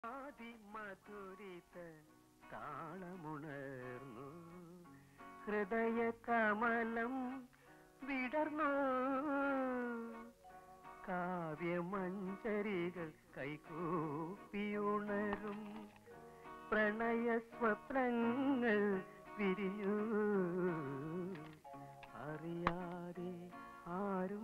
അതിമധുരിത താളമുണർന്നു ഹൃദയ കമലം വിടർന്നു കാവ്യമഞ്ചരികൾ കൈകൂപ്പിയുണരും പ്രണയ സ്വപ്നങ്ങൾ വിരിഞ്ഞു അറിയാതെ ആരും